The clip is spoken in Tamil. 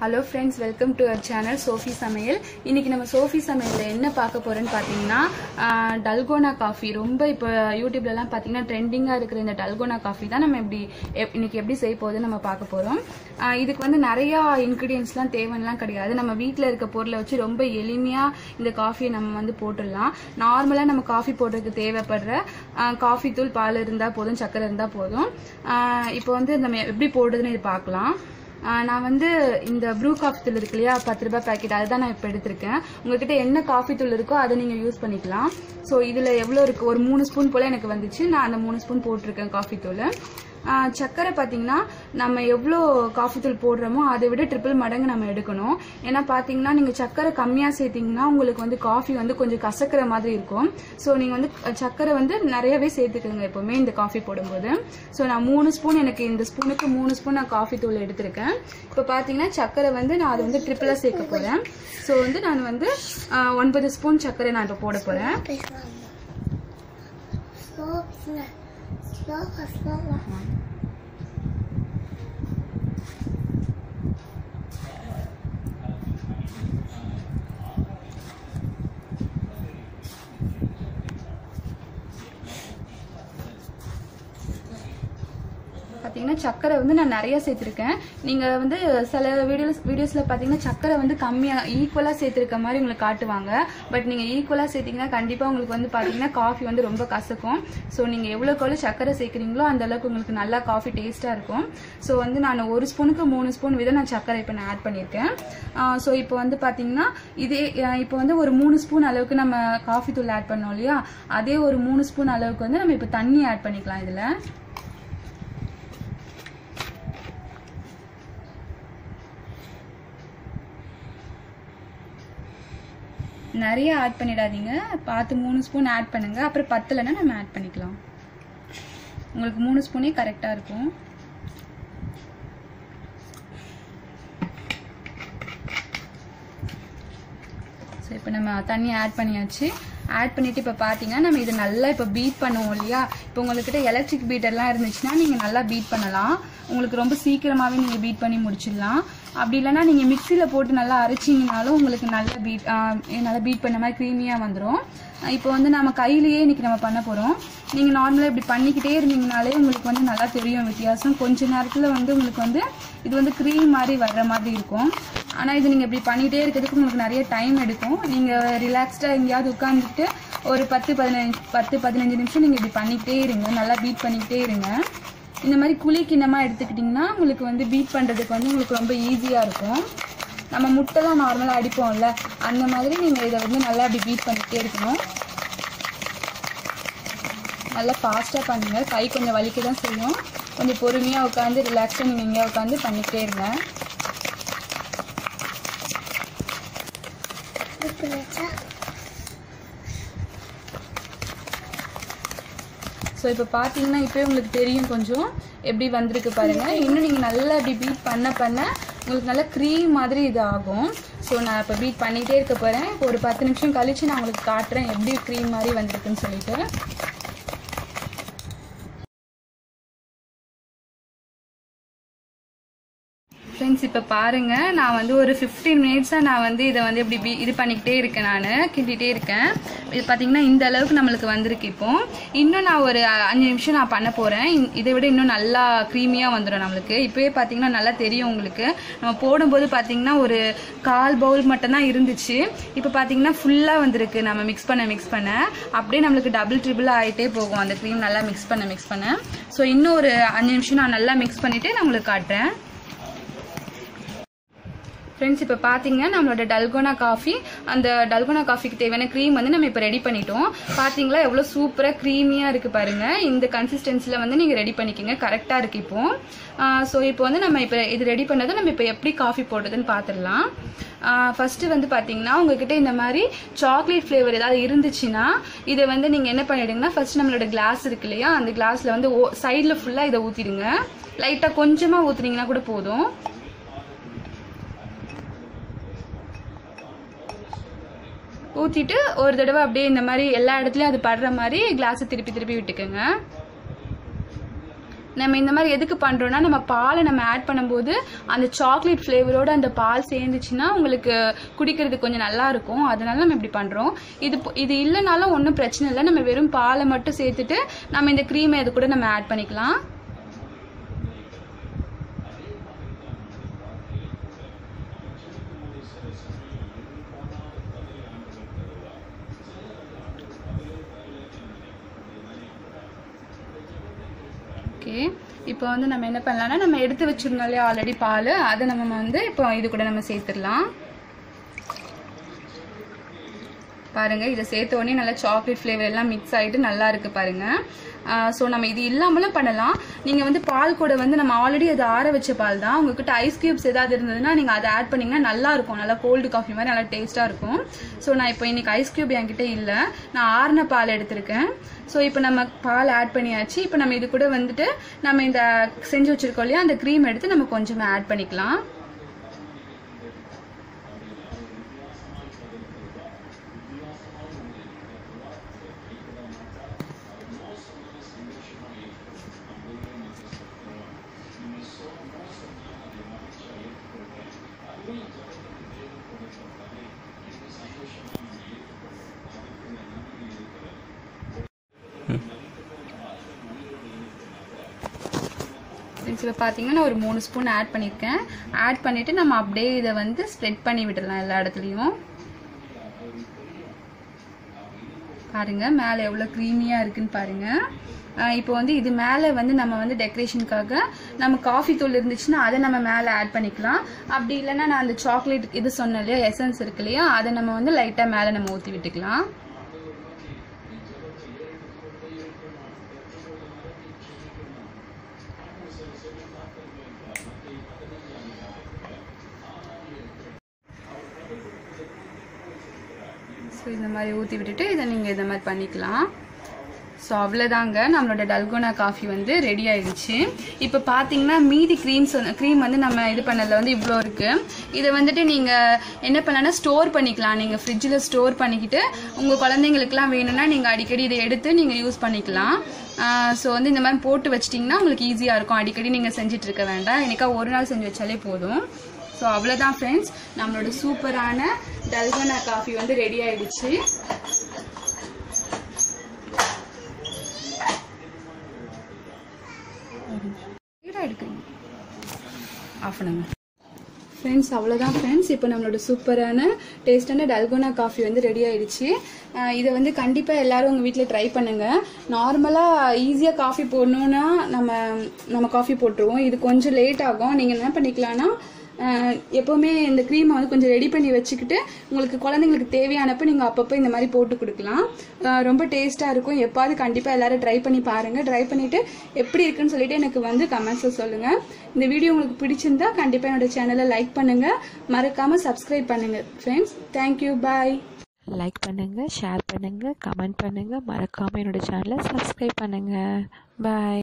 hello friends welcome to our channel Sophie சமையல் இன்னைக்கு நம்ம சோஃபி சமையலில் என்ன பார்க்க போறோம்னு பார்த்தீங்கன்னா ஆஹ், டல்கோனா காஃபி ரொம்ப இப்போ யூடியூப்லலாம் பார்த்தீங்கன்னா ட்ரெண்டிங்காக இருக்கிற இந்த டல்கோனா காஃபி தான் நம்ம எப்படி எப்- இன்னைக்கு எப்படி செய்ய போகுதுன்னு நம்ம பார்க்க போகிறோம் இதுக்கு வந்து நிறையா இன்க்ரீடியன்ஸ்லாம் தேவைலாம் கிடையாது நம்ம வீட்டில் இருக்க பொருளை வச்சு ரொம்ப எளிமையாக இந்த காஃபியை நம்ம வந்து போட்டுடலாம் நார்மலாக நம்ம காஃபி போடுறதுக்கு தேவைப்படுற ஆஹ், காஃபி தூள் பால் இருந்தால் போதும் சக்கரை இருந்தால் போதும் ஆஹ், இப்போ வந்து நம்ம எப்படி போடுறதுன்னு இது பார்க்கலாம் ஆஹ் நான் வந்து இந்த ப்ரூ காஃபி தூள் இருக்கு இல்லையா பத்து ரூபாய் பேக்கெட் அதுதான் நான் இப்போ எடுத்திருக்கேன் உங்ககிட்ட என்ன காஃபி தூள் இருக்கோ அதை நீங்கள் யூஸ் பண்ணிக்கலாம் ஸோ இதில் எவ்வளோ இருக்கு ஒரு மூணு ஸ்பூன் போல் எனக்கு வந்துச்சு நான் அந்த மூணு ஸ்பூன் போட்டிருக்கேன் காஃபி தூள் ஆஹ் சர்க்கரை பார்த்தீங்கன்னா நம்ம எவ்வளோ காஃபி தூள் போடுறோமோ அதை விட ட்ரிபிள் மடங்கு நம்ம எடுக்கணும் ஏன்னா பார்த்தீங்கன்னா நீங்கள் சர்க்கரை கம்மியாக சேர்த்தீங்கன்னா உங்களுக்கு வந்து காஃபி வந்து கொஞ்சம் கசக்கிற மாதிரி இருக்கும் ஸோ நீங்கள் வந்து சர்க்கரை வந்து நிறையவே சேர்த்துக்கோங்க எப்போவுமே இந்த காஃபி போடும்போது ஸோ நான் மூணு ஸ்பூன் எனக்கு இந்த ஸ்பூனுக்கு மூணு ஸ்பூன் நான் காஃபி தூள் எடுத்திருக்கேன் இப்போ பார்த்தீங்கன்னா சர்க்கரை வந்து நான் அதை வந்து ட்ரிப்பிளாக சேர்க்க போகிறேன் ஸோ வந்து நான் வந்து ஆஹ், ஒன்பது ஸ்பூன் சர்க்கரை நான் இப்போ போட போகிறேன் பேசலாம் ஸ்லோ பேசுங்க ஸ்லோவா ஸ்லோவா பார்த்தீங்கன்னா சக்கரை வந்து நான் நிறைய சேர்த்துருக்கேன் நீங்கள் வந்து சில வீடியோஸ் வீடியோஸில் பார்த்தீங்கன்னா சக்கரை வந்து கம்மியாக ஈக்குவலாக சேர்த்துருக்க மாதிரி உங்களுக்கு காட்டுவாங்க பட் நீங்கள் ஈக்குவலாக சேர்த்தீங்கன்னா கண்டிப்பாக உங்களுக்கு வந்து பார்த்தீங்கன்னா காஃபி வந்து ரொம்ப கசக்கும் ஸோ நீங்கள் எவ்வளோக்கு எவ்வளோ சக்கரை சேர்க்குறீங்களோ அந்த அளவுக்கு உங்களுக்கு நல்லா காஃபி டேஸ்ட்டாக இருக்கும் ஸோ வந்து நான் ஒரு ஸ்பூனுக்கு மூணு ஸ்பூன் வித நான் சக்கரை இப்போ நான் ஆட் பண்ணியிருக்கேன் ஸோ இப்போ வந்து பார்த்தீங்கன்னா இதே அஹ் இப்போ வந்து ஒரு மூணு ஸ்பூன் அளவுக்கு நம்ம காஃபி தூள் ஆட் பண்ணோம் இல்லையா அதே ஒரு மூணு ஸ்பூன் அளவுக்கு வந்து நம்ம இப்போ தண்ணி ஆட் பண்ணிக்கலாம் இதில் நிறைய ஆட் பண்ணிடாதீங்க பார்த்து மூணு ஸ்பூன் ஆட் பண்ணுங்க அப்புறம் பத்தலைன்னா நம்ம ஆட் பண்ணிக்கலாம் உங்களுக்கு மூணு ஸ்பூனே கரெக்டாக இருக்கும் ஸோ இப்போ நம்ம தண்ணி ஆட் பண்ணியாச்சு ஆட் பண்ணிட்டு இப்போ பார்த்தீங்கன்னா நம்ம இது நல்லா இப்போ பீட் பண்ணுவோம் இல்லையா இப்போ உங்கள்கிட்ட எலக்ட்ரிக் பீட்டர்லாம் இருந்துச்சுன்னா நீங்கள் நல்லா பீட் பண்ணலாம் உங்களுக்கு ரொம்ப சீக்கிரமாகவே நீங்கள் பீட் பண்ணி முடிச்சிடலாம் அப்படி இல்லைன்னா நீங்கள் மிக்சியில் போட்டு நல்லா அரைச்சிங்கனாலும் உங்களுக்கு நல்ல பீட் நல்லா பீட் பண்ண மாதிரி க்ரீமியாக வந்துடும் இப்போ வந்து நம்ம கையிலேயே இன்னைக்கு நம்ம பண்ண போகிறோம் நீங்கள் நார்மலாக இப்படி பண்ணிக்கிட்டே இருந்தீங்கனாலே உங்களுக்கு வந்து நல்லா தெரியும் வித்தியாசம் கொஞ்ச நேரத்தில் வந்து உங்களுக்கு வந்து இது வந்து க்ரீம் மாதிரி வர்ற மாதிரி இருக்கும் ஆனால் இது நீங்கள் இப்படி பண்ணிகிட்டே இருக்கிறதுக்கு உங்களுக்கு நிறைய டைம் எடுக்கும் நீங்கள் ரிலாக்ஸ்டாக எங்கேயாவது உட்காந்துட்டு ஒரு பத்து பதினஞ்சு பத்து பதினஞ்சு நிமிஷம் நீங்கள் இப்படி பண்ணிக்கிட்டே இருங்க நல்லா பீட் பண்ணிக்கிட்டே இருங்க இந்த மாதிரி குழி கிண்ணமாக எடுத்துக்கிட்டிங்கன்னா உங்களுக்கு வந்து பீட் பண்ணுறதுக்கு வந்து உங்களுக்கு ரொம்ப ஈஸியாக இருக்கும் நம்ம முட்டைலாம் நார்மலாக அடிப்போம்ல அந்த மாதிரி நீங்கள் இதை வந்து நல்லா அப்படி பீட் பண்ணிக்கிட்டே இருக்கணும் நல்லா ஃபாஸ்ட்டாக பண்ணுங்க கை கொஞ்சம் வலிக்க தான் செய்யும் கொஞ்சம் பொறுமையாக உட்காந்து ரிலாக்ஸாக நீங்கள் எங்கேயா உட்காந்து பண்ணிக்கிட்டே இருங்க இப்படி வச்சா ஸோ இப்போ பார்த்தீங்கன்னா இப்போயே உங்களுக்கு தெரியும் கொஞ்சம் எப்படி வந்திருக்கு பாருங்க இன்னும் நீங்கள் நல்லா இப்படி பீட் பண்ண பண்ண உங்களுக்கு நல்லா க்ரீம் மாதிரி இது ஆகும் ஸோ நான் இப்போ பீட் பண்ணிகிட்டே இருக்க போகிறேன் இப்போ ஒரு பத்து நிமிஷம் கழிச்சு நான் உங்களுக்கு காட்டுறேன் எப்படி க்ரீம் மாதிரி வந்திருக்குன்னு சொல்லிட்டு ஃப்ரெண்ட்ஸ் இப்போ பாருங்க நான் வந்து ஒரு ஃபிஃப்டீன் மினிட்ஸாக நான் வந்து இதை வந்து இப்படி பி- இது பண்ணிக்கிட்டே இருக்கேன் நான் கிண்டிகிட்டே இருக்கேன் இது பார்த்தீங்கன்னா இந்த அளவுக்கு நம்மளுக்கு வந்திருக்கு இப்போ இன்னும் நான் ஒரு அ- அஞ்சு நிமிஷம் நான் பண்ண போகிறேன் இதை விட இன்னும் நல்லா க்ரீமியாக வந்துடும் நம்மளுக்கு இப்போயே பார்த்தீங்கன்னா நல்லா தெரியும் உங்களுக்கு நம்ம போடும்போது பார்த்தீங்கன்னா ஒரு கால் பவுல் மட்டும்தான் இருந்துச்சு இப்போ பார்த்தீங்கன்னா ஃபுல்லாக வந்திருக்கு நம்ம மிக்ஸ் பண்ண மிக்ஸ் பண்ண அப்படியே நம்மளுக்கு டபுள் ட்ரிபிள் ஆகிட்டே போகும் அந்த க்ரீம் நல்லா மிக்ஸ் பண்ண மிக்ஸ் பண்ண ஸோ இன்னும் ஒரு அஞ்சு நிமிஷம் நான் நல்லா மிக்ஸ் பண்ணிவிட்டு நான் உங்களுக்கு காட்டுறேன் ஃப்ரெண்ட்ஸ் இப்போ பார்த்தீங்க நம்மளோட டல்கோனா காஃபி அந்த டல்கோனா காஃபிக்கு தேவையான க்ரீம் வந்து நம்ம இப்போ ரெடி பண்ணிட்டோம் பார்த்தீங்களா எவ்வளோ சூப்பராக க்ரீமியாக இருக்குது பாருங்க இந்த கன்சிஸ்டன்சியில் வந்து நீங்கள் ரெடி பண்ணிக்கோங்க கரெக்டாக இருக்கு இப்போ ஸோ இப்போ வந்து நம்ம இப்போ இது ரெடி பண்ணதை நம்ம இப்போ எப்படி காஃபி போடுறதுன்னு பார்த்துடலாம் ஃபஸ்ட்டு வந்து பார்த்தீங்கன்னா உங்ககிட்ட இந்த மாதிரி சாக்லேட் ஃப்ளேவர் ஏதாவது இருந்துச்சுன்னா இதை வந்து நீங்கள் என்ன பண்ணிடுங்கன்னா ஃபர்ஸ்ட் நம்மளோட கிளாஸ் இருக்கு இல்லையா அந்த கிளாஸில் வந்து ஓ சைடில் ஃபுல்லாக இதை ஊற்றிடுங்க லைட்டாக கொஞ்சமாக ஊற்றுனீங்கன்னா கூட போதும் ஊற்றிட்டு ஒரு தடவை அப்படியே இந்த மாதிரி எல்லா இடத்துலையும் அது படுற மாதிரி கிளாஸை திருப்பி திருப்பி விட்டுக்கோங்க நம்ம இந்த மாதிரி எதுக்கு பண்ணுறோன்னா நம்ம பாலை நம்ம ஆட் பண்ணும்போது அந்த சாக்லேட் ஃப்ளேவரோட அந்த பால் சேர்ந்துச்சுன்னா உங்களுக்கு குடிக்கிறதுக்கு கொஞ்சம் நல்லா இருக்கும் அதனால நம்ம இப்படி பண்ணுறோம் இது பொ- இது இல்லைனாலும் ஒன்றும் பிரச்சனை இல்லை நம்ம வெறும் பாலை மட்டும் சேர்த்துட்டு நம்ம இந்த க்ரீமை இது கூட நம்ம ஆட் பண்ணிக்கலாம் ஓகே இப்போ வந்து நம்ம என்ன பண்ணலாம்னா நம்ம எடுத்து வச்சிருந்தோம் இல்லையா ஆல்ரெடி பால் அதை நம்ம வந்து இப்போ இது கூட நம்ம சேர்த்துடலாம் பாருங்க இதை சேர்த்த உடனே நல்லா சாக்லேட் ஃப்ளேவர் எல்லாம் மிக்ஸ் ஆகிட்டு நல்லா இருக்கு பாருங்க ஸோ நம்ம இது இல்லாமலும் பண்ணலாம் நீங்கள் வந்து பால் கூட வந்து நம்ம ஆல்ரெடி அது ஆற வச்ச பால் தான் உங்ககிட்ட ஐஸ் கியூப்ஸ் ஏதாவது இருந்ததுன்னா நீங்கள் அதை ஆட் பண்ணிங்கன்னா நல்லா இருக்கும் நல்லா கோல்டு காஃபி மாதிரி நல்லா டேஸ்ட்டாக இருக்கும் ஸோ நான் இப்போ இன்னைக்கு ஐஸ் கியூப் என்கிட்ட இல்லை நான் ஆறின பால் எடுத்திருக்கேன் ஸோ இப்போ நம்ம பால் ஆட் பண்ணியாச்சு இப்போ நம்ம இது கூட வந்துட்டு நம்ம இந்த செஞ்சு வச்சிருக்கோம் இல்லையா அந்த க்ரீம் எடுத்து நம்ம கொஞ்சமாக ஆட் பண்ணிக்கலாம் இதில் பார்த்தீங்கன்னா நான் ஒரு மூணு ஸ்பூன் ஆட் பண்ணியிருக்கேன் ஆட் பண்ணிவிட்டு நம்ம அப்படியே இதை வந்து ஸ்ப்ரெட் பண்ணி விடலாம் எல்லா இடத்துலையும் பாருங்க மேலே எவ்வளோ க்ரீமியாக இருக்குன்னு பாருங்க ஆஹ் இப்போ வந்து இது மேலே வந்து நம்ம வந்து டெக்கரேஷனுக்காக நம்ம காஃபி தூள் இருந்துச்சுன்னா அதை நம்ம மேலே ஆட் பண்ணிக்கலாம் அப்படி இல்லைன்னா நான் அந்த சாக்லேட் இது சொன்னேன் இல்லையா எசன்ஸ் இருக்கு இல்லையா அதை நம்ம வந்து லைட்டாக மேலே நம்ம ஊற்றி விட்டுக்கலாம் ஸோ இந்த மாதிரி ஊற்றி விட்டுட்டு இதை நீங்கள் இந்த மாதிரி பண்ணிக்கலாம் ஸோ அவ்வளோதாங்க நம்மளோட டல்கோனா காஃபி வந்து ரெடி ஆயிடுச்சு இப்போ பார்த்தீங்கன்னா மீதி க்ரீம்ஸ் க்ரீம் வந்து நம்ம இது பண்ணதில் வந்து இவ்வளோ இருக்குது இதை வந்துட்டு நீங்கள் என்ன பண்ணலாம்னா ஸ்டோர் பண்ணிக்கலாம் நீங்கள் ஃப்ரிட்ஜில் ஸ்டோர் பண்ணிக்கிட்டு உங்கள் குழந்தைங்களுக்குலாம் வேணும்னா நீங்கள் அடிக்கடி இதை எடுத்து நீங்கள் யூஸ் பண்ணிக்கலாம் ஸோ வந்து இந்த மாதிரி போட்டு வச்சிட்டிங்கன்னா உங்களுக்கு ஈஸியாக இருக்கும் அடிக்கடி நீங்கள் செஞ்சுட்டு இருக்க வேண்டாம் எனக்கா ஒரு நாள் செஞ்சு வச்சாலே போதும் ஸோ அவ்வளோதான் ஃப்ரெண்ட்ஸ் நம்மளோட சூப்பரான டல்கோனா காஃபி வந்து ரெடி ஆயிடுச்சு எடுக்கிறீங்க ஆஃப் பண்ணுங்க ஃப்ரெண்ட்ஸ் அவ்வளோதான் ஃப்ரெண்ட்ஸ் இப்போ நம்மளோட சூப்பரான டேஸ்டான டல்கோனா காஃபி வந்து ரெடி ஆயிடுச்சு அஹ் இதை வந்து கண்டிப்பாக எல்லாரும் உங்கள் வீட்டில் ட்ரை பண்ணுங்க நார்மலாக ஈஸியாக காஃபி போடணுன்னா நம்ம நம்ம காஃபி போட்டுருவோம் இது கொஞ்சம் லேட் ஆகும் நீங்கள் என்ன பண்ணிக்கலாம்னா அஹ் எப்போவுமே இந்த க்ரீமை வந்து கொஞ்சம் ரெடி பண்ணி வச்சுக்கிட்டு உங்களுக்கு குழந்தைங்களுக்கு தேவையானப்போ நீங்கள் அப்பப்போ இந்த மாதிரி போட்டு கொடுக்கலாம் அஹ் ரொம்ப டேஸ்ட்டாக இருக்கும் எப்பாவது கண்டிப்பாக எல்லாரும் ட்ரை பண்ணி பாருங்கள் ட்ரை பண்ணிவிட்டு எப்படி இருக்குன்னு சொல்லிட்டு எனக்கு வந்து கமெண்ட்ஸில் சொல்லுங்கள் இந்த வீடியோ உங்களுக்கு பிடிச்சிருந்தா கண்டிப்பாக என்னோட சேனலை லைக் பண்ணுங்கள் மறக்காமல் சப்ஸ்கிரைப் பண்ணுங்கள் ஃப்ரெண்ட்ஸ் தேங்க்யூ பாய் லைக் பண்ணுங்கள் ஷேர் பண்ணுங்கள் கமெண்ட் பண்ணுங்கள் மறக்காமல் என்னோட சேனலை சப்ஸ்கிரைப் பண்ணுங்கள் பாய்